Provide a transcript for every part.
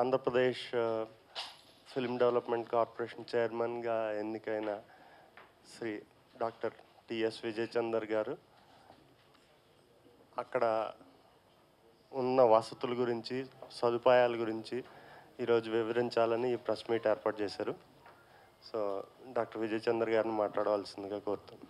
Andhra Pradesh film development corporation చైర్మన్గా ఎన్నికైన Shri doctor TS Vijay Chander గారు అక్కడ ఉన్న వసతుల గురించి సదుపాయాల గురించి ఈరోజు వివరించాలని ఈ ప్రెస్ మీట్ ఏర్పాటు చేశారు సో డాక్టర్ విజయ్ చందర్ గారిని మాట్లాడవలసిందిగా కోరుతున్నాను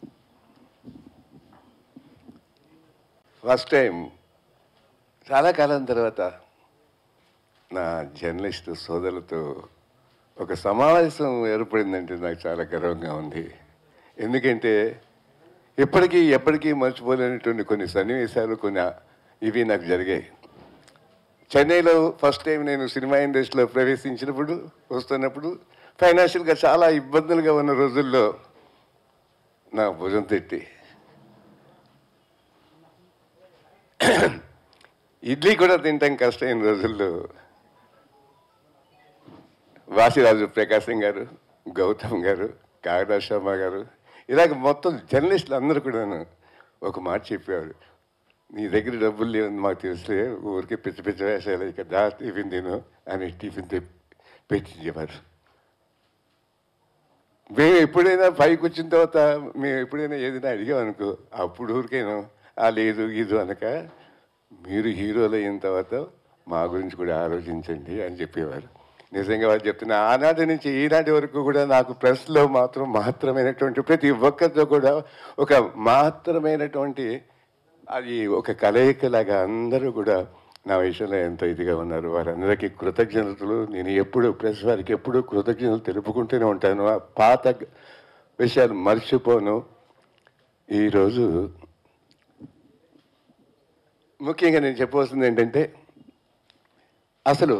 ఫస్ట్ టైం చాలా కాలం తర్వాత నా జర్నలిస్టు సోదరులతో ఒక సమావేశం ఏర్పడిందంటే నాకు చాలా గర్వంగా ఉంది ఎందుకంటే ఇప్పటికీ ఎప్పటికీ మర్చిపోలేనటువంటి కొన్ని సన్నివేశాలు కొన్ని ఇవి నాకు జరిగాయి చెన్నైలో ఫస్ట్ టైం నేను సినిమా ఇండస్ట్రీలో ప్రవేశించినప్పుడు వస్తున్నప్పుడు ఫైనాన్షియల్గా చాలా ఇబ్బందులుగా ఉన్న రోజుల్లో నా భుజం తట్టి ఇడ్లీ కూడా తింటాం కష్టమైన రోజుల్లో వాసిరాజు ప్రకాశం గారు గౌతమ్ గారు కాగడా శర్మ గారు ఇలాగ మొత్తం జర్నలిస్టులు అందరూ కూడాను ఒక మాట చెప్పేవారు నీ దగ్గర డబ్బులు లేవని మాకు తెలుసులే ఊరికే పిచ్చి పిచ్చి వేసాలి ఇక దా టిఫిన్ తిను అని టిఫిన్ తె- పెట్టించేవారు మేము ఎప్పుడైనా పైకి వచ్చిన తర్వాత మేము ఎప్పుడైనా ఏదైనా అడిగామనుకో అప్పుడు ఊరికేను ఆ లేదు ఇది అనక మీరు హీరోలు అయిన తర్వాత మా గురించి కూడా ఆలోచించండి అని చెప్పేవారు నిజంగా వాళ్ళు చెప్తున్న ఆనాటి నుంచి ఈనాటి వరకు కూడా నాకు ప్రెస్లో మాత్రం మాత్రమైనటువంటి ప్రతి ఒక్కరితో కూడా ఒక మాత్రమైనటువంటి అది ఒక కలయికలాగా అందరూ కూడా నా విషయంలో ఎంతో ఇదిగా ఉన్నారు వారందరికీ కృతజ్ఞతలు నేను ఎప్పుడు ప్రెస్ వారికి ఎప్పుడూ కృతజ్ఞతలు తెలుపుకుంటూనే ఉంటాను ఆ పాత విషయాలు మర్చిపోను ఈరోజు ముఖ్యంగా నేను చెప్పవలసింది ఏంటంటే అసలు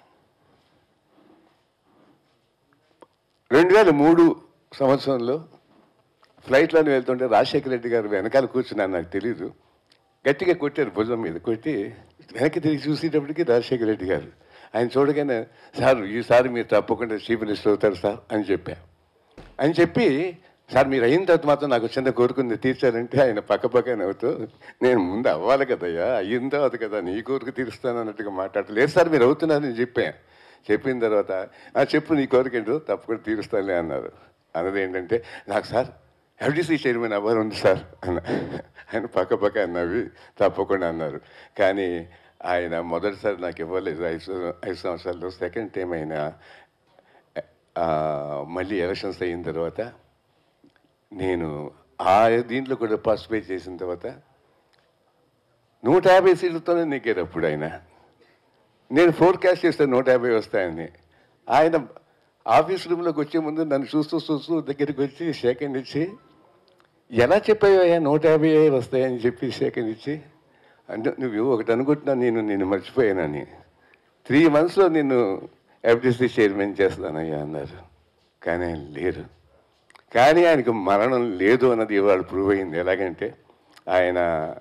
రెండు వేల మూడు సంవత్సరంలో ఫ్లైట్లోనే వెళ్తుంటే రాజశేఖర రెడ్డి గారు వెనకాల కూర్చున్నాను నాకు తెలీదు గట్టిగా కొట్టారు భుజం మీద కొట్టి వెనక్కి తిరిగి చూసేటప్పటికి రాజశేఖర రెడ్డి గారు ఆయన చూడగానే సార్ ఈసారి మీరు తప్పకుండా చీఫ్ మినిస్టర్ అవుతారు సార్ అని చెప్పా అని చెప్పి సార్ మీరు అయిన తర్వాత మాత్రం నాకు చిన్న కోరుకుంది తీర్చారంటే ఆయన పక్క పక్క నవ్వుతూ నేను ముందు అవ్వాలి కదయ్యా అయిన తర్వాత కదా నీ కోరిక తీరుస్తాను అన్నట్టుగా మాట్లాడలేదు సార్ మీరు అవుతున్నారని చెప్పాను చెప్పిన తర్వాత "ఆ, చెప్పు నీ కోరిక ఏంటో తప్పకుండా తీరుస్తానులే అన్నారు అన్నది ఏంటంటే నాకు సార్ ఎఫ్డిసి చైర్మన్ అవ్వాలి ఉంది సార్ అన్న ఆయన పక్క పక్క అన్నవి తప్పకుండా అన్నారు కానీ ఆయన మొదటిసారి నాకు ఇవ్వలేదు ఐదు ఐదు సంవత్సరాల్లో సెకండ్ టైం ఆయన ఆ, మళ్ళీ ఎలక్షన్స్ అయిన తర్వాత నేను ఆ దీంట్లో కూడా పార్టిసిపేట్ చేసిన తర్వాత నూట యాభై సీట్లతోనే నెగ్గారు అప్పుడు ఆయన నేను ఫోర్కాస్ట్ చేస్తాను నూట యాభై వస్తాయని ఆయన ఆఫీస్ రూమ్లోకి వచ్చే ముందు నన్ను చూస్తూ చూస్తూ దగ్గరికి వచ్చి సెకండ్ ఇచ్చి ఎలా చెప్పావయ్యా నూట యాభై వస్తాయని చెప్పి సెకండ్ ఇచ్చి అంటే నువ్వు ఒకటి అనుకుంటున్నా నేను నేను మర్చిపోయానని త్రీ మంత్స్లో నేను ఎఫ్డిసి చైర్మన్ చేస్తానయ్యా అన్నారు కానీ ఆయన లేరు కానీ ఆయనకు మరణం లేదు అన్నది ఇవాళ ప్రూవ్ అయింది ఎలాగంటే ఆయన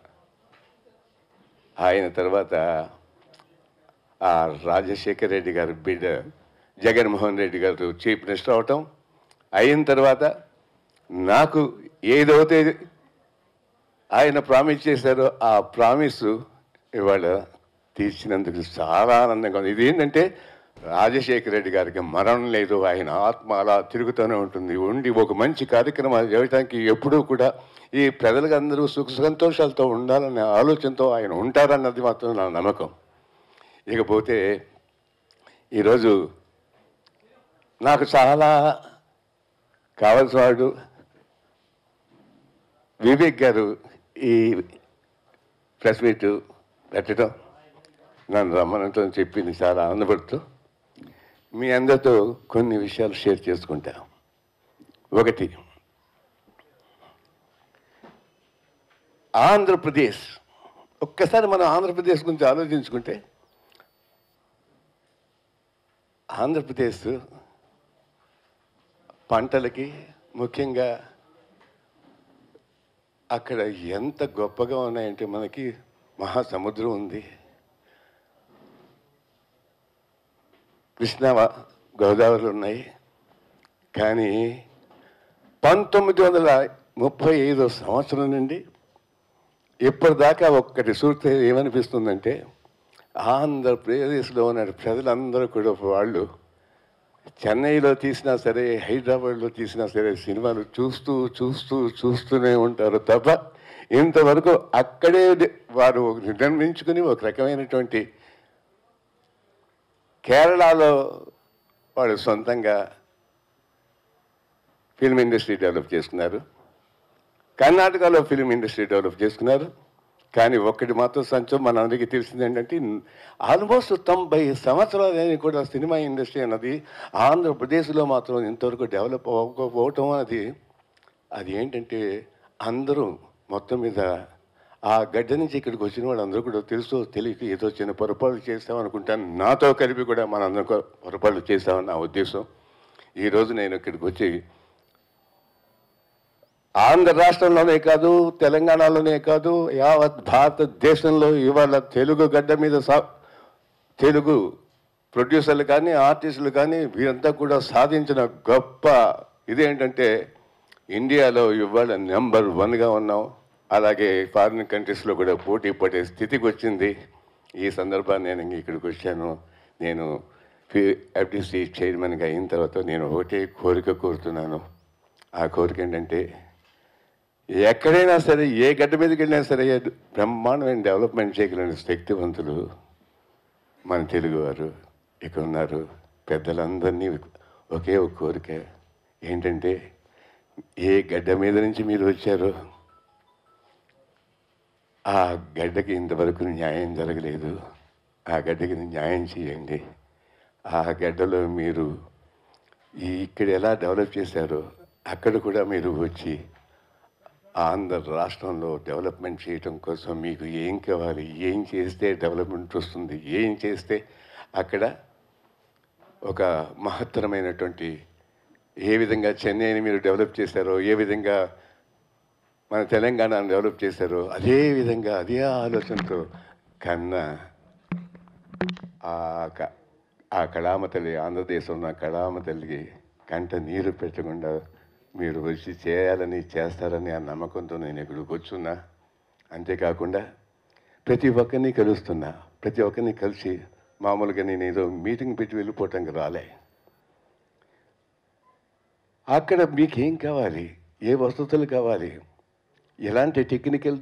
ఆయన తర్వాత ఆ రాజశేఖర్ రెడ్డి గారి బిడ్డ జగన్మోహన్ రెడ్డి గారు చీఫ్ మినిస్టర్ అవటం అయిన తర్వాత నాకు ఏదైతే ఆయన ప్రామిస్ చేశారో ఆ ప్రామిస్ ఇవాళ తీర్చినందుకు చాలా ఆనందంగా ఉంది ఇది ఏంటంటే రాజశేఖర రెడ్డి గారికి మరణం లేదు ఆయన ఆత్మ అలా తిరుగుతూనే ఉంటుంది ఉండి ఒక మంచి కార్యక్రమాలు చేయడానికి ఎప్పుడూ కూడా ఈ ప్రజలకు అందరూ సుఖ సంతోషాలతో ఉండాలనే ఆలోచనతో ఆయన ఉంటారన్నది మాత్రం నా నమ్మకం ఇకపోతే ఈరోజు నాకు చాలా కావలసిన వాడు వివేక్ గారు ఈ ప్రెస్ మీట్ పెట్టడం నన్ను రమ్మనటం చెప్పింది చాలా ఆనందపడుతూ మీ అందరితో కొన్ని విషయాలు షేర్ చేసుకుంటా ఒకటి ఆంధ్రప్రదేశ్ ఒక్కసారి మనం ఆంధ్రప్రదేశ్ గురించి ఆలోచించుకుంటే ఆంధ్రప్రదేశ్ పంటలకి ముఖ్యంగా అక్కడ ఎంత గొప్పగా ఉన్నాయంటే మనకి మహాసముద్రం ఉంది కృష్ణా గోదావరి ఉన్నాయి కానీ పంతొమ్మిది వందల ముప్పై ఐదో సంవత్సరం నుండి ఇప్పటిదాకా ఒక్కటి చూస్తే ఏమనిపిస్తుందంటే ఆంధ్రప్రదేశ్లో ఉన్న ప్రజలందరూ కూడా వాళ్ళు చెన్నైలో తీసినా సరే హైదరాబాద్లో తీసినా సరే సినిమాలు చూస్తూ చూస్తూ చూస్తూనే ఉంటారు తప్ప ఇంతవరకు అక్కడే వారు నిర్మించుకుని ఒక రకమైనటువంటి కేరళలో వాళ్ళు సొంతంగా ఫిల్మ్ ఇండస్ట్రీ డెవలప్ చేసుకున్నారు కర్ణాటకలో ఫిల్మ్ ఇండస్ట్రీ డెవలప్ చేసుకున్నారు కానీ ఒక్కటి మాత్రం సంచం మన అందరికీ తెలిసింది ఏంటంటే ఆల్మోస్ట్ తొంభై సంవత్సరాలని కూడా సినిమా ఇండస్ట్రీ అన్నది ఆంధ్రప్రదేశ్లో మాత్రం ఇంతవరకు డెవలప్ అవ్వకపోవటం అనేది అది ఏంటంటే అందరూ మొత్తం మీద ఆ గడ్డ నుంచి ఇక్కడికి వచ్చిన వాళ్ళందరూ కూడా తెలుసో తెలియక ఏదో చిన్న పొరపాట్లు చేస్తామనుకుంటాను నాతో కలిపి కూడా మనందరం కూడా పొరపాట్లు చేస్తామని నా ఉద్దేశం ఈరోజు నేను ఇక్కడికి వచ్చి ఆంధ్ర రాష్ట్రంలోనే కాదు తెలంగాణలోనే కాదు యావత్ భారతదేశంలో ఇవాళ తెలుగు గడ్డ మీద సా తెలుగు ప్రొడ్యూసర్లు కానీ ఆర్టిస్టులు కానీ వీరంతా కూడా సాధించిన గొప్ప ఇదేంటంటే ఇండియాలో ఇవాళ నెంబర్ వన్గా ఉన్నాం అలాగే ఫారిన్ కంట్రీస్లో కూడా పోటీ పడే స్థితికి వచ్చింది ఈ సందర్భాన్ని నేను ఇక్కడికి వచ్చాను నేను ఎఫ్డిసి చైర్మన్గా అయిన తర్వాత నేను ఒకటే కోరిక కోరుతున్నాను ఆ కోరిక ఏంటంటే ఎక్కడైనా సరే ఏ గడ్డ మీదకి వెళ్ళినా సరే బ్రహ్మాండమైన డెవలప్మెంట్ చేయగలిగిన శక్తివంతులు మన తెలుగువారు ఇక్కడ ఉన్నారు పెద్దలందరినీ ఒకే ఒక కోరిక ఏంటంటే ఏ గడ్డ మీద నుంచి మీరు వచ్చారో ఆ గడ్డకి ఇంతవరకు న్యాయం జరగలేదు ఆ గడ్డకి న్యాయం చేయండి ఆ గడ్డలో మీరు ఈ ఇక్కడ ఎలా డెవలప్ చేశారో అక్కడ కూడా మీరు వచ్చి ఆంధ్ర రాష్ట్రంలో డెవలప్మెంట్ చేయటం కోసం మీకు ఏం కావాలి ఏం చేస్తే డెవలప్మెంట్ వస్తుంది ఏం చేస్తే అక్కడ ఒక మహత్తరమైనటువంటి ఏ విధంగా చెన్నైని మీరు డెవలప్ చేశారో ఏ విధంగా మన తెలంగాణను డెవలప్ చేశారో అదే విధంగా అదే ఆలోచనతో కన్నా ఆ క- ఆ కళామ తల్లి ఆంధ్రదేశంలో ఉన్న కళామ తల్లికి కంట నీరు పెట్టకుండా మీరు వచ్చి చేయాలని చేస్తారని ఆ నమ్మకంతో నేను ఇక్కడికి వచ్చున్నా అంతేకాకుండా ప్రతి ఒక్కరిని కలుస్తున్నా ప్రతి ఒక్కరిని కలిసి మామూలుగా నేను ఏదో మీటింగ్ పెట్టి వెళ్ళిపోవటానికి రాలే అక్కడ మీకేం కావాలి ఏ వసతులు కావాలి ఎలాంటి టెక్నికల్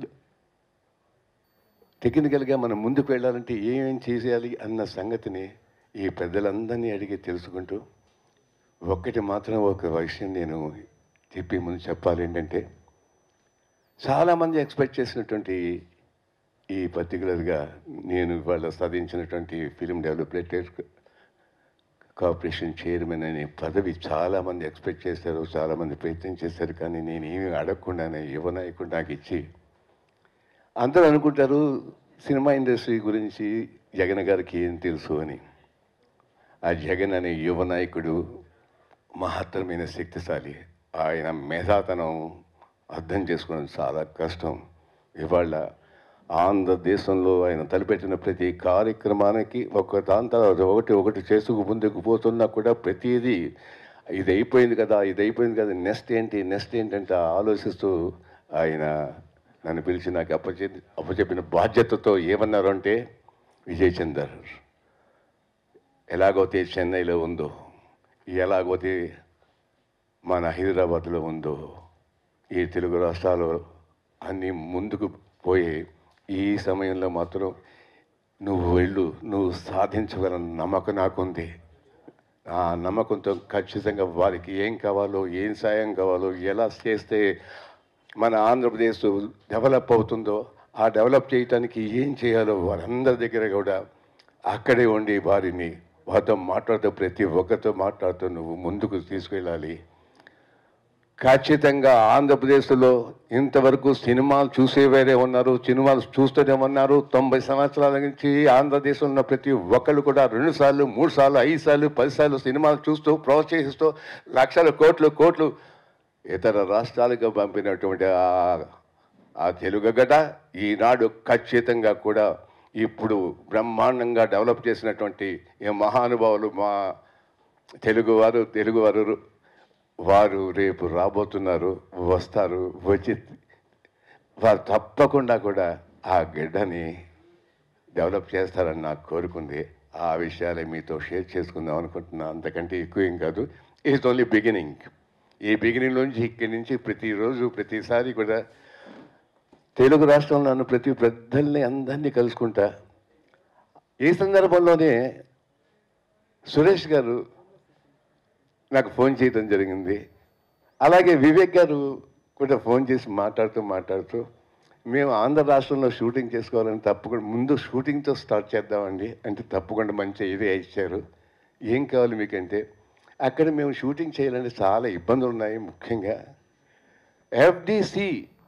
టెక్నికల్గా మనం ముందుకు వెళ్ళాలంటే ఏమేం చేసేయాలి అన్న సంగతిని ఈ పెద్దలందరినీ అడిగి తెలుసుకుంటూ ఒక్కటి మాత్రం ఒక విషయం నేను చెప్పి ముందు చెప్పాలి ఏంటంటే చాలామంది ఎక్స్పెక్ట్ చేసినటువంటి ఈ పర్టికులర్గా నేను ఇవాళ సాధించినటువంటి ఫిలిం డెవలప్మెంట్ కార్పొరేషన్ చైర్మన్ అనే పదవి చాలామంది ఎక్స్పెక్ట్ చేశారు చాలామంది ప్రయత్నం చేశారు కానీ నేను ఏమీ అడగకుండానే యువ నాయకుడు నాకు ఇచ్చి అందరూ అనుకుంటారు సినిమా ఇండస్ట్రీ గురించి జగన్ గారికి ఏం తెలుసు అని ఆ జగన్ అనే యువ నాయకుడు మహత్తరమైన శక్తిశాలి ఆయన మేధాతనం అర్థం చేసుకోవడం చాలా కష్టం ఇవాళ ఆంధ్రదేశంలో ఆయన తలపెట్టిన ప్రతి కార్యక్రమానికి ఒక దాని తర్వాత ఒకటి ఒకటి చేసుకు ముందుకు పోతున్నా కూడా ప్రతిదీ ఇది అయిపోయింది కదా ఇది అయిపోయింది కదా నెక్స్ట్ ఏంటి నెక్స్ట్ ఏంటంటే ఆలోచిస్తూ ఆయన నన్ను పిలిచి నాకు అప్పచె అప్పచెప్పిన బాధ్యతతో ఏమన్నారు అంటే విజయ్ చందర్ ఎలాగైతే చెన్నైలో ఉందో ఎలాగైతే మన హైదరాబాద్లో ఉందో ఈ తెలుగు రాష్ట్రాలు అన్నీ ముందుకు పోయి ఈ సమయంలో మాత్రం నువ్వు వెళ్ళు నువ్వు సాధించగల నమ్మకం నాకుంది ఆ నమ్మకంతో ఖచ్చితంగా వారికి ఏం కావాలో ఏం సాయం కావాలో ఎలా చేస్తే మన ఆంధ్రప్రదేశ్ డెవలప్ అవుతుందో ఆ డెవలప్ చేయటానికి ఏం చేయాలో వారందరి దగ్గర కూడా అక్కడే ఉండి వారిని వారితో మాట్లాడుతూ ప్రతి ఒక్కరితో మాట్లాడుతూ నువ్వు ముందుకు తీసుకెళ్ళాలి ఖచ్చితంగా ఆంధ్రప్రదేశ్లో ఇంతవరకు సినిమాలు చూసే వేరే ఉన్నారు సినిమాలు చూస్తూనే ఉన్నారు తొంభై సంవత్సరాల నుంచి ఆంధ్రదేశంలో ఉన్న ప్రతి ఒక్కళ్ళు కూడా రెండు సార్లు మూడు సార్లు ఐదు సార్లు పది సార్లు సినిమాలు చూస్తూ ప్రోత్సహిస్తూ లక్షల కోట్లు కోట్లు ఇతర రాష్ట్రాలకు పంపినటువంటి ఆ- ఆ తెలుగు గడ్డ ఈనాడు ఖచ్చితంగా కూడా ఇప్పుడు బ్రహ్మాండంగా డెవలప్ చేసినటువంటి ఈ మహానుభావులు మా తెలుగువారు తెలుగువారు వారు రేపు రాబోతున్నారు వస్తారు వచ్చి వారు తప్పకుండా కూడా ఆ గడ్డని డెవలప్ చేస్తారని నాకు కోరుకుంది ఆ విషయాలే మీతో షేర్ చేసుకుందాం అనుకుంటున్నా అంతకంటే ఎక్కువ ఏం కాదు ఇట్స్ ఓన్లీ బిగినింగ్ ఈ బిగినింగ్ నుంచి ఇక్కడి నుంచి ప్రతిరోజు ప్రతిసారి కూడా తెలుగు రాష్ట్రంలో నన్ను ప్రతి పెద్దల్ని అందరినీ కలుసుకుంటా ఈ సందర్భంలోనే సురేష్ గారు నాకు ఫోన్ చేయడం జరిగింది అలాగే వివేక్ గారు కూడా ఫోన్ చేసి మాట్లాడుతూ మాట్లాడుతూ మేము ఆంధ్ర రాష్ట్రంలో షూటింగ్ చేసుకోవాలని తప్పకుండా ముందు షూటింగ్తో స్టార్ట్ చేద్దామండి అంటే తప్పకుండా మంచి ఇదే ఇచ్చారు ఏం కావాలి మీకంటే అక్కడ మేము షూటింగ్ చేయాలంటే చాలా ఇబ్బందులు ఉన్నాయి ముఖ్యంగా ఎఫ్డిసి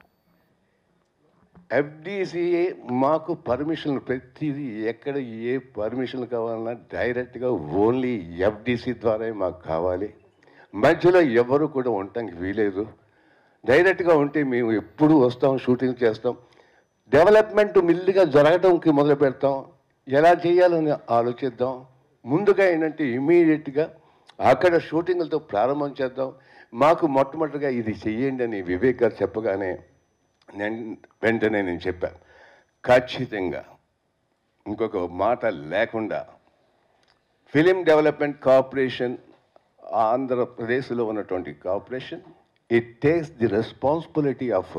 ఎఫ్డిసిఏ మాకు పర్మిషన్ ప్రతిదీ ఎక్కడ ఏ పర్మిషన్ కావాలన్నా డైరెక్ట్గా ఓన్లీ ఎఫ్డిసి ద్వారా మాకు కావాలి మధ్యలో ఎవరు కూడా ఉండటానికి వీలేదు డైరెక్ట్గా ఉంటే మేము ఎప్పుడు వస్తాం షూటింగ్ చేస్తాం డెవలప్మెంట్ మిల్లిగా జరగడంకి మొదలు పెడతాం ఎలా చేయాలని ఆలోచిద్దాం ముందుగా ఏంటంటే ఇమీడియట్గా అక్కడ షూటింగ్లతో ప్రారంభం చేద్దాం మాకు మొట్టమొదటిగా ఇది చెయ్యండి అని వివేక్ గారు చెప్పగానే నేను వెంటనే నేను చెప్పాను ఖచ్చితంగా ఇంకొక మాట లేకుండా ఫిలిం డెవలప్మెంట్ కార్పొరేషన్ ఆంధ్రప్రదేశ్లో ఉన్నటువంటి corporation it takes the responsibility of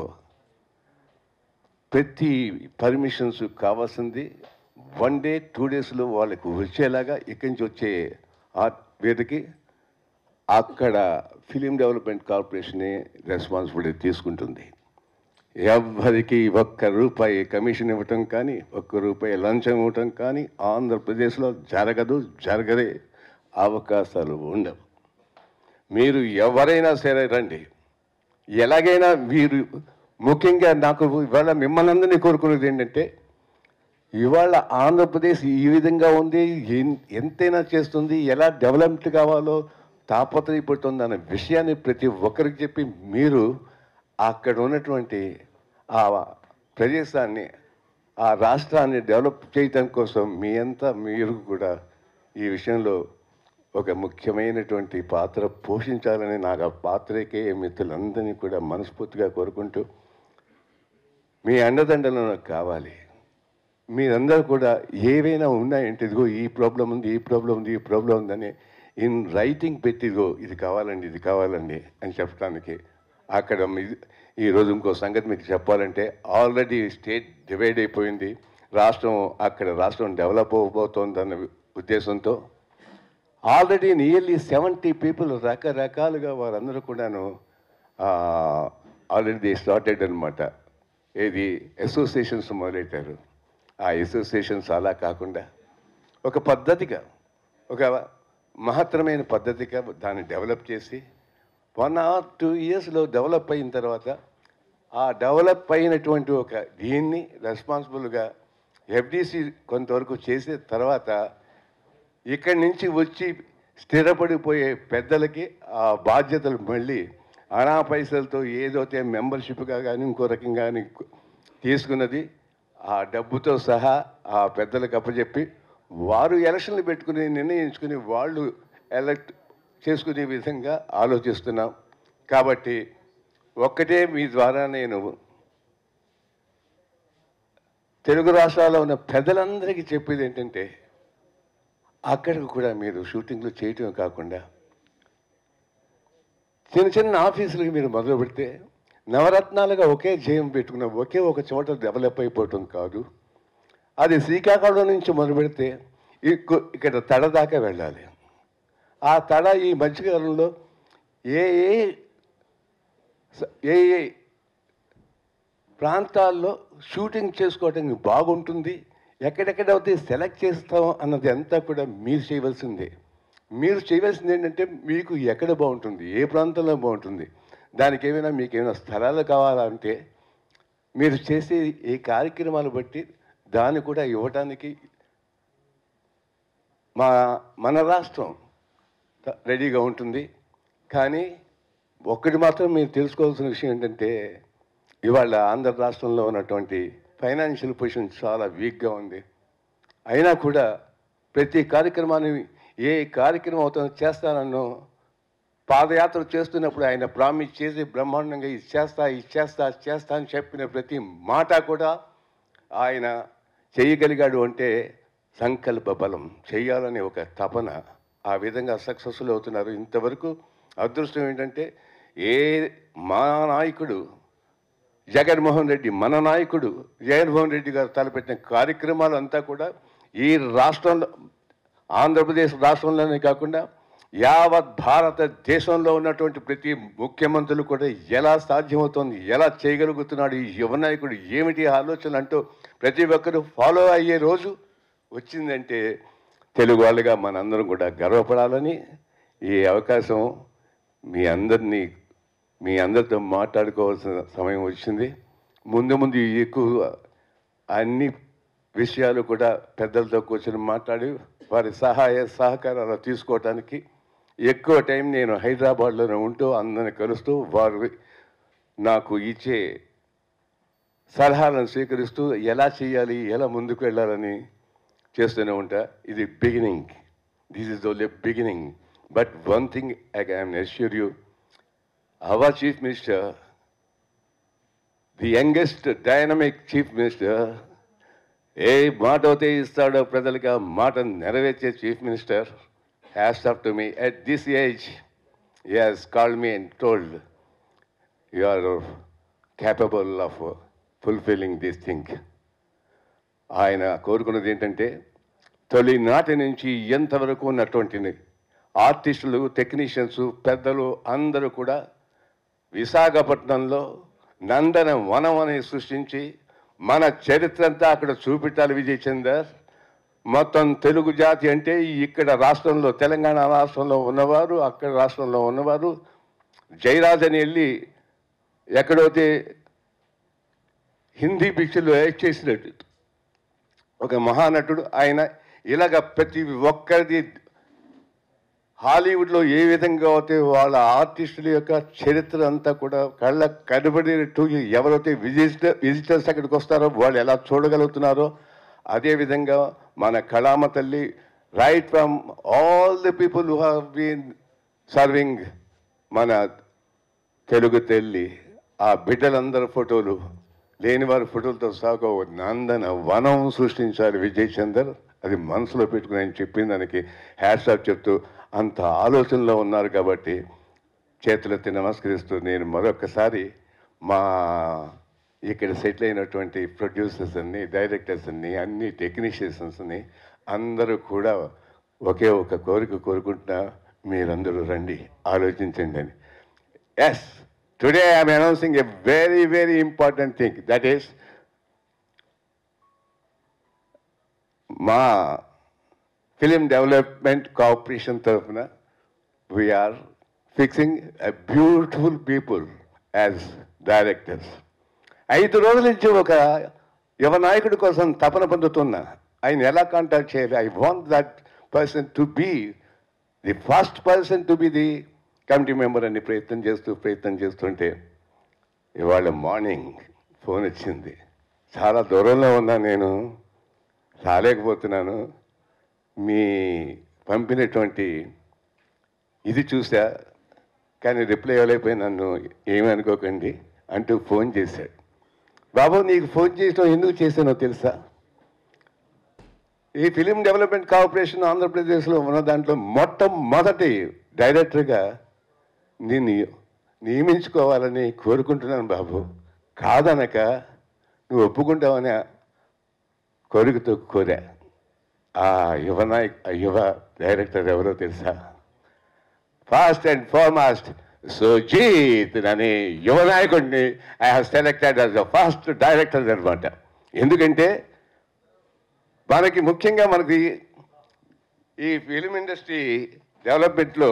ప్రతి పర్మిషన్స్ కావాల్సింది వన్ డే టూ డేస్లో వాళ్ళకు వచ్చేలాగా ఇక్కడి నుంచి వచ్చే ఆ వేదికి అక్కడ ఫిలిం డెవలప్మెంట్ కార్పొరేషనే రెస్పాన్సిబిలిటీ తీసుకుంటుంది ఎవరికి ఒక్క రూపాయి కమిషన్ ఇవ్వటం కానీ ఒక్క రూపాయి లంచం ఇవ్వటం కానీ ఆంధ్రప్రదేశ్లో జరగదు జరగదే అవకాశాలు ఉండవు మీరు ఎవరైనా సరే రండి ఎలాగైనా మీరు ముఖ్యంగా నాకు ఇవాళ మిమ్మల్ని అందరినీ కోరుకునేది ఏంటంటే ఇవాళ ఆంధ్రప్రదేశ్ ఈ విధంగా ఉంది ఎన్- ఎంతైనా చేస్తుంది ఎలా డెవలప్మెంట్ కావాలో తాపత్రయపడుతుంది అనే విషయాన్ని ప్రతి ఒక్కరికి చెప్పి మీరు అక్కడ ఉన్నటువంటి ఆ ప్రదేశాన్ని ఆ రాష్ట్రాన్ని డెవలప్ చేయటం కోసం మీ అంతా మీరు కూడా ఈ విషయంలో ఒక ముఖ్యమైనటువంటి పాత్ర పోషించాలని నాకు ఆ పాత్రకే మిత్రులందరినీ కూడా మనస్ఫూర్తిగా కోరుకుంటూ మీ అండదండలు నాకు కావాలి మీరందరూ కూడా ఏవైనా ఉన్నాయంటే ఇదిగో ఈ ప్రాబ్లం ఉంది ఈ ప్రాబ్లం ఉంది ఈ ప్రాబ్లం ఉందని ఇన్ రైటింగ్ పెట్టి ఇదిగో ఇది కావాలండి ఇది కావాలండి అని చెప్పడానికి అక్కడ మీ- ఈరోజు ఇంకో సంగతి మీకు చెప్పాలంటే ఆల్రెడీ స్టేట్ డివైడ్ అయిపోయింది రాష్ట్రం అక్కడ రాష్ట్రం డెవలప్ అవ్వబోతోందన్న ఉద్దేశంతో ఆల్రెడీ నియర్లీ సెవెంటీ పీపుల్ రకరకాలుగా వారందరూ కూడాను ఆల్రెడీ దే స్టార్టెడ్ అనమాట ఏది అసోసియేషన్స్ మొదలెట్టారు ఆ అసోసియేషన్స్ అలా కాకుండా ఒక పద్ధతిగా ఒక మహత్తరమైన పద్ధతిగా దాన్ని డెవలప్ చేసి వన్ ఆర్ టూ ఇయర్స్లో డెవలప్ అయిన తర్వాత ఆ డెవలప్ అయినటువంటి ఒక దీన్ని రెస్పాన్సిబుల్గా ఎఫ్డిసి కొంతవరకు చేసిన తర్వాత ఇక్కడి నుంచి వచ్చి స్థిరపడిపోయే పెద్దలకి ఆ బాధ్యతలు మళ్ళీ అనా పైసలతో ఏదైతే మెంబర్షిప్గా కానీ ఇంకో రకంగా కానీ తీసుకున్నది ఆ డబ్బుతో సహా ఆ పెద్దలకు అప్పచెప్పి వారు ఎలక్షన్లు పెట్టుకుని నిర్ణయించుకుని వాళ్ళు ఎలక్ట్ చేసుకునే విధంగా ఆలోచిస్తున్నాం కాబట్టి ఒక్కటే మీ ద్వారా నేను తెలుగు రాష్ట్రాల్లో ఉన్న పెద్దలందరికీ చెప్పేది ఏంటంటే అక్కడికి కూడా మీరు షూటింగ్లు చేయటం కాకుండా చిన్న చిన్న ఆఫీసులకి మీరు మొదలు పెడితే నవరత్నాలుగా ఒకే జయం పెట్టుకున్న ఒకే ఒక చోట డెవలప్ అయిపోవటం కాదు అది శ్రీకాకుళం నుంచి మొదలు పెడితే ఇక్కు- ఇక్కడ తడ దాకా వెళ్ళాలి ఆ తడ ఈ మధ్యకాలంలో ఏ ఏ స- ఏ ఏ ప్రాంతాల్లో షూటింగ్ చేసుకోవడానికి బాగుంటుంది ఎక్కడెక్కడైతే సెలెక్ట్ చేస్తాం అన్నది అంతా కూడా మీరు చేయవలసిందే మీరు చేయవలసింది ఏంటంటే మీకు ఎక్కడ బాగుంటుంది ఏ ప్రాంతంలో బాగుంటుంది దానికి ఏమైనా మీకు ఏమైనా స్థలాలు కావాలంటే మీరు చేసే ఈ కార్యక్రమాలు బట్టి దాన్ని కూడా ఇవ్వటానికి మా మన రాష్ట్రం త- రెడీగా ఉంటుంది కానీ ఒక్కటి మాత్రం మీరు తెలుసుకోవాల్సిన విషయం ఏంటంటే ఇవాళ ఆంధ్ర రాష్ట్రంలో ఉన్నటువంటి ఫైనాన్షియల్ పొజిషన్ చాలా వీక్గా ఉంది అయినా కూడా ప్రతి కార్యక్రమాన్ని ఏ కార్యక్రమం అవుతుందో చేస్తానన్నో పాదయాత్ర చేస్తున్నప్పుడు ఆయన ప్రామిస్ చేసి బ్రహ్మాండంగా ఇది చేస్తా ఇది చేస్తా అది చేస్తా అని చెప్పిన ప్రతి మాట కూడా ఆయన చేయగలిగాడు అంటే సంకల్ప బలం చేయాలనే ఒక తపన ఆ విధంగా సక్సెస్ఫుల్ అవుతున్నారు ఇంతవరకు అదృష్టం ఏంటంటే ఏ మా నాయకుడు జగన్మోహన్ రెడ్డి మన నాయకుడు జగన్మోహన్ రెడ్డి గారు తలపెట్టిన కార్యక్రమాలు అంతా కూడా ఈ రాష్ట్రంలో ఆంధ్రప్రదేశ్ రాష్ట్రంలోనే కాకుండా యావత్ భారతదేశంలో ఉన్నటువంటి ప్రతి ముఖ్యమంత్రులు కూడా ఎలా సాధ్యమవుతుంది ఎలా చేయగలుగుతున్నాడు ఈ యువ నాయకుడు ఏమిటి ఆలోచన అంటూ ప్రతి ఒక్కరు ఫాలో అయ్యే రోజు వచ్చిందంటే తెలుగు వాళ్ళుగా మనందరం కూడా గర్వపడాలని ఈ అవకాశం మీ అందరినీ మీ అందరితో మాట్లాడుకోవాల్సిన సమయం వచ్చింది ముందు ముందు ఎక్కువ అన్ని విషయాలు కూడా పెద్దలతో కూర్చొని మాట్లాడి వారి సహాయ సహకారాలు తీసుకోవటానికి ఎక్కువ టైం నేను హైదరాబాద్లోనే ఉంటూ అందరిని కలుస్తూ వారు నాకు ఇచ్చే సలహాలను స్వీకరిస్తూ ఎలా చేయాలి ఎలా ముందుకు వెళ్ళాలని చేస్తూనే ఉంటా ఇది beginning this is only beginning but one thing I can assure you our chief minister the youngest dynamic chief minister ఏ మాట అయితే ఇస్తాడో ప్రజలకు ఆ మాట నెరవేర్చే chief minister has up to me at this age has called me and told you are capable of fulfilling this thing ఆయన కోరుకున్నది ఏంటంటే తొలినాటి నుంచి ఎంతవరకు ఉన్నటువంటి ఆర్టిస్టులు టెక్నీషియన్స్ పెద్దలు అందరూ కూడా విశాఖపట్నంలో నందన వనం అని సృష్టించి మన చరిత్ర అంతా అక్కడ చూపెట్టాలి విజయ్ చందర్ మొత్తం తెలుగు జాతి అంటే ఇక్కడ రాష్ట్రంలో తెలంగాణ రాష్ట్రంలో ఉన్నవారు అక్కడ రాష్ట్రంలో ఉన్నవారు జయరాజ్ అని వెళ్ళి ఎక్కడైతే హిందీ పిక్చర్లో యాక్ట్ చేసినట్టు ఒక మహానటుడు ఆయన ఇలాగ ప్రతి ఒక్కరిది హాలీవుడ్లో ఏ విధంగా అయితే వాళ్ళ ఆర్టిస్టుల యొక్క చరిత్ర అంతా కూడా కళ్ళ కనబడేటట్టు ఎవరైతే విజిటర్ విజిటర్స్ అక్కడికి వస్తారో వాళ్ళు ఎలా చూడగలుగుతున్నారో అదేవిధంగా మన కళామ తల్లి right from all the people who have been serving మన తెలుగు తల్లి ఆ బిడ్డలందరి ఫోటోలు లేని వారి ఫోటోలతో సాగు నందన వనం సృష్టించాలి విజయ్ చందర్ అది మనసులో పెట్టుకుని ఆయన చెప్పిన దానికి హ్యాట్స్ ఆఫ్ చెప్తూ అంత ఆలోచనలో ఉన్నారు కాబట్టి చేతులెత్తి నమస్కరిస్తూ నేను మరొకసారి మా ఇక్కడ సెటిల్ అయినటువంటి ప్రొడ్యూసర్స్ అన్ని డైరెక్టర్స్ అన్ని అన్ని టెక్నీషియన్స్ అన్ని అందరూ కూడా ఒకే ఒక కోరిక కోరుకుంటున్నా మీరందరూ రండి ఆలోచించండి అని yes today I'm announcing a very very important thing that is మా ఫిలిం డెవలప్మెంట్ కార్పొరేషన్ తరఫున we're fixing a beautiful people as directors ఐదు రోజుల నుంచి ఒక యువ నాయకుడి కోసం తపన పొందుతున్నా ఆయన ఎలా కాంటాక్ట్ చేయాలి I want that person to be the first person to be the committee member అని ప్రయత్నం చేస్తూ ప్రయత్నం చేస్తుంటే ఇవాళ మార్నింగ్ ఫోన్ వచ్చింది చాలా దూరంలో ఉన్నా నేను రాలేకపోతున్నాను మీ పంపినటువంటి ఇది చూసా కానీ రిప్లై ఇవ్వలేకపోయి నన్ను ఏమీ అనుకోకండి అంటూ ఫోన్ చేశాడు బాబు నీకు ఫోన్ చేయడం ఎందుకు చేశానో తెలుసా ఈ ఫిలిం డెవలప్మెంట్ కార్పొరేషన్ ఆంధ్రప్రదేశ్లో ఉన్న దాంట్లో మొట్టమొదటి డైరెక్టర్గా నిన్ను నియమించుకోవాలని కోరుకుంటున్నాను బాబు కాదనక నువ్వు ఒప్పుకుంటావని కోరికతో కోరా ఆ యువ నాయక్ ఆ యువ డైరెక్టర్ ఎవరో తెలుసా ఫాస్ట్ అండ్ ఫార్మాస్ట్ సుజీత్ అనే యువ నాయకుడిని I have selected as the first director అనమాట ఎందుకంటే మనకి ముఖ్యంగా మనకి ఈ ఫిలిం ఇండస్ట్రీ డెవలప్మెంట్లో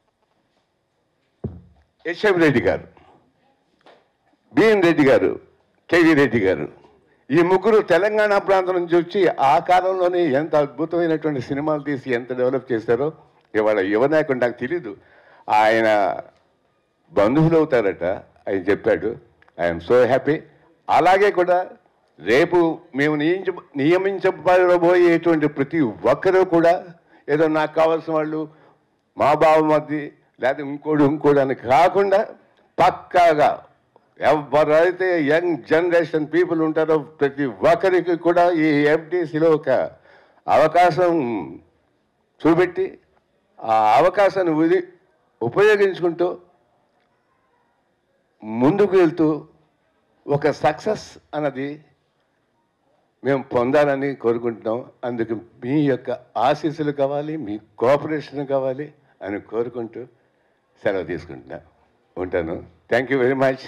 హెచ్ఎం రెడ్డి గారు బిఎన్ రెడ్డి గారు కేవీ రెడ్డి గారు ఈ ముగ్గురు తెలంగాణ ప్రాంతం నుంచి వచ్చి ఆ కాలంలోనే ఎంత అద్భుతమైనటువంటి సినిమాలు తీసి ఎంత డెవలప్ చేశారో ఇవాళ యువ నాయకుడు నాకు తెలీదు ఆయన బంధువులు అవుతారట ఆయన చెప్పాడు ఐఎమ్ సో హ్యాపీ అలాగే కూడా రేపు మేము నియమించ నియమించబోయేటువంటి ప్రతి ఒక్కరూ కూడా ఏదో నాకు కావాల్సిన వాళ్ళు మా బావ మధ్య లేకపోతే ఇంకోడు ఇంకోడు అని కాకుండా పక్కాగా ఎవరైతే యంగ్ జనరేషన్ పీపుల్ ఉంటారో ప్రతి ఒక్కరికి కూడా ఈ ఎఫ్టీసీలో ఒక అవకాశం చూపెట్టి ఆ అవకాశాన్ని ఉది ఉపయోగించుకుంటూ ముందుకు వెళ్తూ ఒక సక్సెస్ అన్నది మేము పొందాలని కోరుకుంటున్నాం అందుకు మీ యొక్క ఆశీస్సులు కావాలి మీ కోఆపరేషన్ కావాలి అని కోరుకుంటూ సెలవు తీసుకుంటున్నా ఉంటాను థ్యాంక్ యూ వెరీ మచ్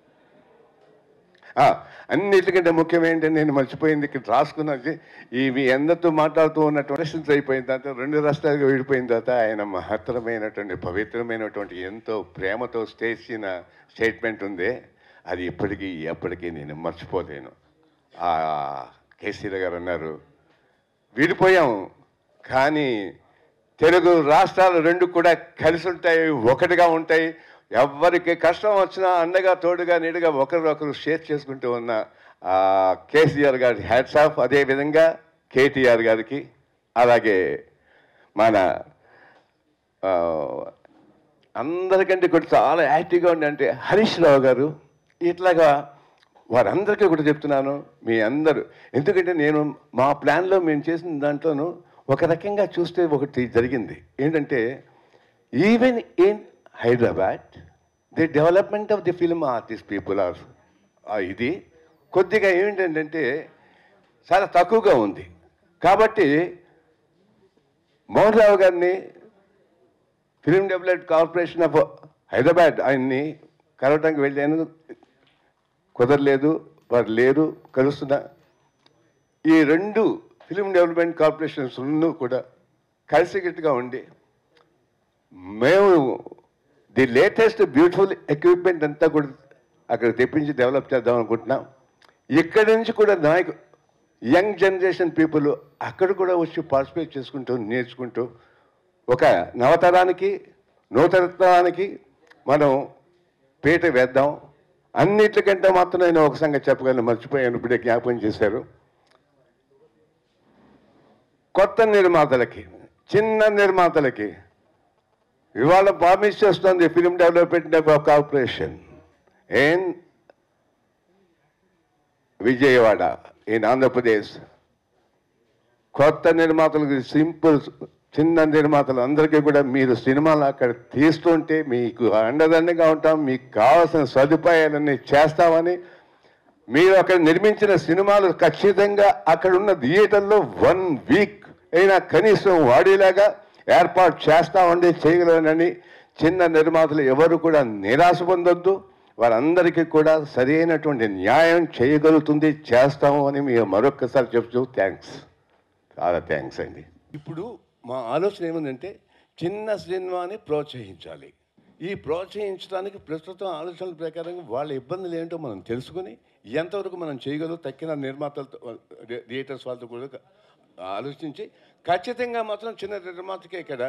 అన్నిటికంటే ముఖ్యం ఏంటంటే నేను మర్చిపోయింది ఇక్కడ రాసుకున్నది ఈ మీ అందరితో మాట్లాడుతూ ఉన్నటువంటి క్వశ్చన్స్ అయిపోయిన తర్వాత రెండు రాష్ట్రాలుగా విడిపోయిన తర్వాత ఆయన మహత్తరమైనటువంటి పవిత్రమైనటువంటి ఎంతో ప్రేమతో చేసిన స్టేట్మెంట్ ఉంది అది ఇప్పటికీ ఎప్పటికీ నేను మర్చిపోలేను ఆ కేసీఆర్ గారు అన్నారు విడిపోయాం కానీ తెలుగు రాష్ట్రాలు రెండు కూడా కలిసి ఉంటాయి ఒకటిగా ఉంటాయి ఎవరికి కష్టం వచ్చినా అండగా తోడుగా నీడుగా ఒకరినొకరు షేర్ చేసుకుంటూ ఉన్న ఆ, కేసీఆర్ గారి హ్యాట్స్ ఆఫ్ అదేవిధంగా కేటీఆర్ గారికి అలాగే మన ఆ, అందరికంటే కూడా చాలా యాక్టివ్గా ఉండే అంటే హరీష్ రావు గారు ఇట్లాగా వారందరికీ కూడా చెప్తున్నాను మీ అందరూ ఎందుకంటే నేను మా ప్లాన్లో మేము చేసిన దాంట్లోనూ ఒక రకంగా చూస్తే ఒకటి జరిగింది ఏంటంటే even in Hyderabad the development of the film artist people are ఇది కొద్దిగా ఏంటంటే చాలా తక్కువగా ఉంది కాబట్టి మోహన్ రావు గారిని film development corporation of Hyderabad ఆయన్ని కలవటానికి వెళ్ళాను కుదరలేదు వారు లేరు కలుస్తున్నా ఈ రెండు ఫిల్మ్ డెవలప్మెంట్ కార్పొరేషన్స్ రెండు కూడా కలిసికట్టుగా ఉండి మేము ది లేటెస్ట్ బ్యూటిఫుల్ ఎక్విప్మెంట్ అంతా కూడా అక్కడ తెప్పించి డెవలప్ చేద్దాం అనుకుంటున్నాం ఇక్కడి నుంచి కూడా నాయకు యంగ్ జనరేషన్ పీపుల్ అక్కడ కూడా వచ్చి పార్టిసిపేట్ చేసుకుంటూ నేర్చుకుంటూ ఒక నవతరానికి నూతనత్వానికి మనం పీట వేద్దాం అన్నిటికంటే మాత్రం నేను ఒక సంగతి చెప్పగలను మర్చిపోయాను ఇప్పుడే జ్ఞాపకం చేశారు కొత్త నిర్మాతలకి చిన్న నిర్మాతలకి ఇవాళ ప్రామిస్ చేస్తుంది ఫిల్మ్ డెవలప్మెంట్ కార్పొరేషన్ ఏం విజయవాడ ఇన్ ఆంధ్రప్రదేశ్ కొత్త నిర్మాతలకు సింపుల్ చిన్న నిర్మాతలు అందరికీ కూడా మీరు సినిమాలు అక్కడ తీస్తుంటే మీకు అండదండగా ఉంటాం మీకు కావాల్సిన సదుపాయాలన్నీ చేస్తామని మీరు అక్కడ నిర్మించిన సినిమాలు ఖచ్చితంగా అక్కడ ఉన్న థియేటర్లో వన్ వీక్ అయినా కనీసం వాడేలాగా ఏర్పాటు చేస్తామండి చేయగలనని చిన్న నిర్మాతలు ఎవరు కూడా నిరాశ పొందొద్దు వారందరికీ కూడా సరైనటువంటి న్యాయం చేయగలుగుతుంది చేస్తాము అని మీరు మరొక్కసారి చెప్తూ థ్యాంక్స్ చాలా థ్యాంక్స్ అండి ఇప్పుడు మా ఆలోచన ఏముందంటే చిన్న సినిమాని ప్రోత్సహించాలి ఈ ప్రోత్సహించడానికి ప్రస్తుతం ఆలోచనల ప్రకారం వాళ్ళ ఇబ్బందులు ఏంటో మనం తెలుసుకుని ఎంతవరకు మనం చేయగలం తక్కిన నిర్మాతలతో థియేటర్స్ వాళ్ళతో కూడా ఆలోచించి ఖచ్చితంగా మాత్రం చిన్న నిర్మాతకే ఇక్కడ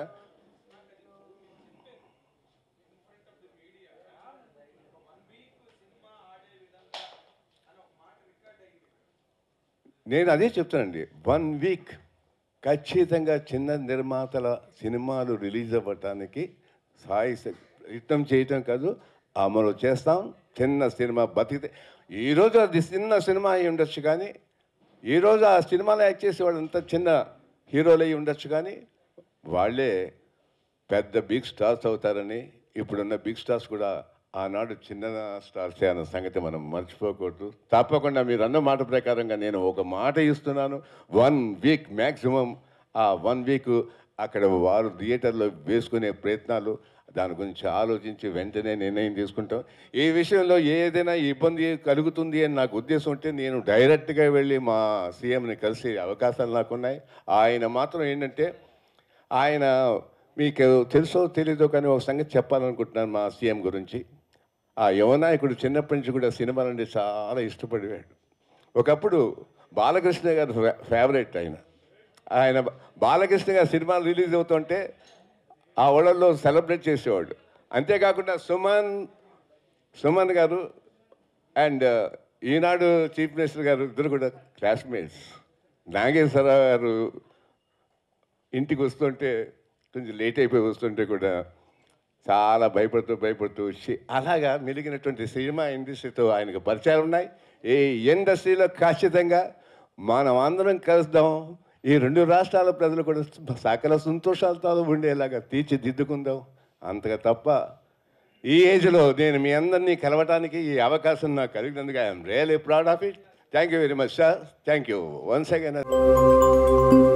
నేను అదే చెప్తానండి వన్ వీక్ ఖచ్చితంగా చిన్న నిర్మాతల సినిమాలు రిలీజ్ అవ్వటానికి సాయి శక్- ప్రయత్నం చేయటం కాదు అమలు చేస్తాం చిన్న సినిమా బతికితే ఈరోజు అది చిన్న సినిమా అయి ఉండొచ్చు కానీ ఈరోజు ఆ సినిమాలో యాక్ట్ చేసే వాళ్ళంతా చిన్న హీరోలు అయి ఉండొచ్చు కానీ వాళ్ళే పెద్ద బిగ్ స్టార్స్ అవుతారని ఇప్పుడున్న బిగ్ స్టార్స్ కూడా ఆనాడు చిన్న స్టార్సే అన్న సంగతి మనం మర్చిపోకూడదు తప్పకుండా మీరు అన్న మాట ప్రకారంగా నేను ఒక మాట ఇస్తున్నాను వన్ వీక్ మ్యాక్సిమం ఆ వన్ వీక్ అక్కడ వారు థియేటర్లో వేసుకునే ప్రయత్నాలు దాని గురించి ఆలోచించి వెంటనే నిర్ణయం తీసుకుంటాం ఈ విషయంలో ఏదైనా ఇబ్బంది కలుగుతుంది అని నాకు ఉద్దేశం ఉంటే నేను డైరెక్ట్గా వెళ్ళి మా సీఎంని కలిసి అవకాశాలు నాకున్నాయి ఆయన మాత్రం ఏంటంటే ఆయన మీకు తెలుసో తెలీదో కానీ ఒక సంగతి చెప్పాలనుకుంటున్నాను మా సీఎం గురించి ఆ యువనాయకుడు చిన్నప్పటి నుంచి కూడా సినిమాలంటే చాలా ఇష్టపడేవాడు ఒకప్పుడు బాలకృష్ణ గారు ఫే- ఫేవరెట్ ఆయన ఆయన బా- బాలకృష్ణ గారు సినిమాలు రిలీజ్ అవుతుంటే ఆ ఊళ్ళల్లో సెలబ్రేట్ చేసేవాడు అంతేకాకుండా సుమన్ సుమన్ గారు అండ్ ఈనాడు చీఫ్ మినిస్టర్ గారు ఇద్దరు కూడా క్లాస్మేట్స్ నాగేశ్వరరావు గారు ఇంటికి వస్తుంటే కొంచెం లేట్ అయిపోయి వస్తుంటే కూడా చాలా భయపడుతూ భయపడుతూ వచ్చి అలాగా మెలిగినటువంటి సినిమా ఇండస్ట్రీతో ఆయనకు పరిచయాలు ఉన్నాయి ఈ ఇండస్ట్రీలో ఖచ్చితంగా మనం అందరం కలుద్దాం ఈ రెండు రాష్ట్రాల ప్రజలు కూడా సకల సంతోషాలతో ఉండేలాగా తీర్చిదిద్దుకుందాం అంతగా తప్ప ఈ ఏజ్లో నేను మీ అందరినీ కలవటానికి ఈ అవకాశం నాకు కలిగినందుకు I'm really proud of it thank you very much sir thank you once again